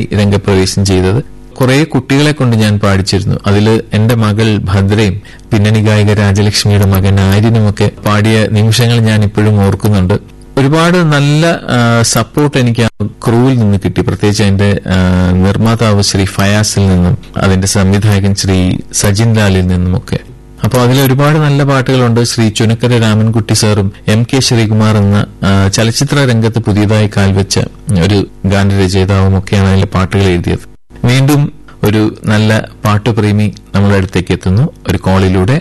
രംഗപ്രവേശം ചെയ്തത് കുറെ കുട്ടികളെ കൊണ്ട് ഞാൻ പാടിച്ചിരുന്നു അതിൽ എന്റെ മകൾ ഭദ്രയും പിന്നണി ഗായിക രാജലക്ഷ്മിയുടെ മകൻ ആര്യനുമൊക്കെ പാടിയ നിമിഷങ്ങൾ ഞാൻ ഇപ്പോഴും ഓർക്കുന്നുണ്ട് ഒരുപാട് നല്ല സപ്പോർട്ട് എനിക്ക് ആ ക്രൂവിൽ നിന്ന് കിട്ടി പ്രത്യേകിച്ച് അതിന്റെ ആ, നിർമ്മാതാവ് ശ്രീ ഫയാസിൽ നിന്നും അതിന്റെ സംവിധായകൻ ശ്രീ സജിൻ ലാലിൽ നിന്നുമൊക്കെ അപ്പോൾ അതിൽ ഒരുപാട് നല്ല പാട്ടുകളുണ്ട് ശ്രീ ചുനക്കര രാമൻകുട്ടി സാറും എം കെ ശ്രീകുമാർ എന്ന ആ, ചലച്ചിത്ര രംഗത്ത് പുതിയതായി കാൽവെച്ച ഒരു ഗാനരചയിതാവും ഒക്കെയാണ് അതിലെ പാട്ടുകൾ എഴുതിയത് വീണ്ടും ഒരു നല്ല പാട്ടുപ്രേമി നമ്മുടെ അടുത്തേക്ക് എത്തുന്നു ഒരു കോളിലൂടെ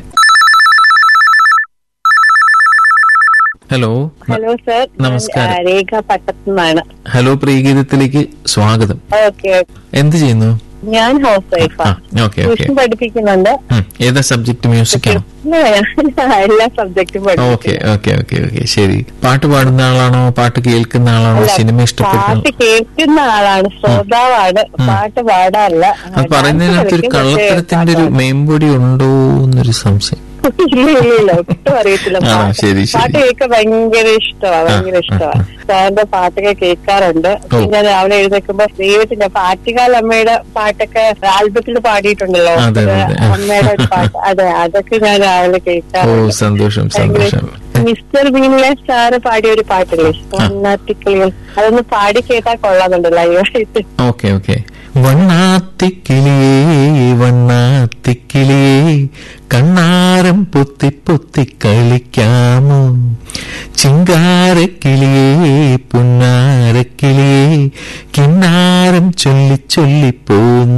ഹലോ ഹലോ സർ നമസ്കാരം. ഞാൻ, ആ, രേഖ പട്ടത്തുനിന്നാണ് ഹലോ പ്രീഗീതത്തിലേക്ക് സ്വാഗതം ഓക്കെ എന്ത് ചെയ്യുന്നു ഞാൻ ഹൗസ് ആ വൈഫാണ് ഓക്കെ ഓക്കെ ട്യൂഷൻ പഠിപ്പിക്കുന്നുണ്ട് ഏതാ സബ്ജക്ട് മ്യൂസിക് ആണോ ഞാൻ എല്ലാ സബ്ജക്റ്റും ഓക്കെ പഠിപ്പിക്കും ഓക്കെ ഓക്കെ ഓക്കെ ശരി പാട്ട് പാടുന്ന ആളാണോ പാട്ട് കേൾക്കുന്ന ആളാണോ സിനിമ ഇഷ്ടപ്പെടുന്ന പാട്ട് കേൾക്കുന്ന ആളാണ് ശ്രോതാവാണ് പാട്ട് പാടാറില്ല അത് പറയുന്നതിനകത്ത് ഒരു കള്ളത്തരത്തിന്റെ ഒരു മേമ്പൊടി ഉണ്ടോ എന്നൊരു സംശയം ഇല്ല ഇല്ല ഇല്ല ഒട്ടും അറിയത്തില്ല ആ, പാട്ട്. ശരി, ശരി. പാട്ട് കേൾക്കാൻ ഭയങ്കര ഇഷ്ടമാണ് ഭയങ്കര ആ, ഇഷ്ടമാണ് സാറിന്റെ പാട്ടൊക്കെ കേൾക്കാറുണ്ട് ഓ. പിന്നെ രാവിലെ എഴുന്നേക്കുമ്പോ ദൈവത്തിന്റെ പാറ്റുകാൽ അമ്മയുടെ പാട്ടൊക്കെ ആൽബത്തിൽ പാടിയിട്ടുണ്ടല്ലോ അതെ, അതെ, അതെ. അമ്മയുടെ ഒരു പാട്ട് അതെ അതൊക്കെ ഞാൻ രാവിലെ ഓ കേൾക്കാറുണ്ട് സന്തോഷം ഭയങ്കര സന്തോഷം മിസ്റ്റർ ബീനിലെ സാറ് പാടിയ ഒരു പാട്ടില്ലേ വണ്ണാത്തിക്കിളികൾ അതൊന്ന് പാടി കേട്ടാ കൊള്ളാന്നുണ്ട് ലൈവായിട്ട് ഓക്കെ ഓക്കെ വണ്ണാത്തിക്കിളിയേ വണ്ണാത്തിക്കിളിയേ കണ്ണാരം പൊത്തി പൊത്തി കളിക്കാമോ ചിങ്കാരക്കിളിയേ പുന്നാരക്കിളിയേ കിന്നാരം ചൊല്ലി ചൊല്ലി പോന്നു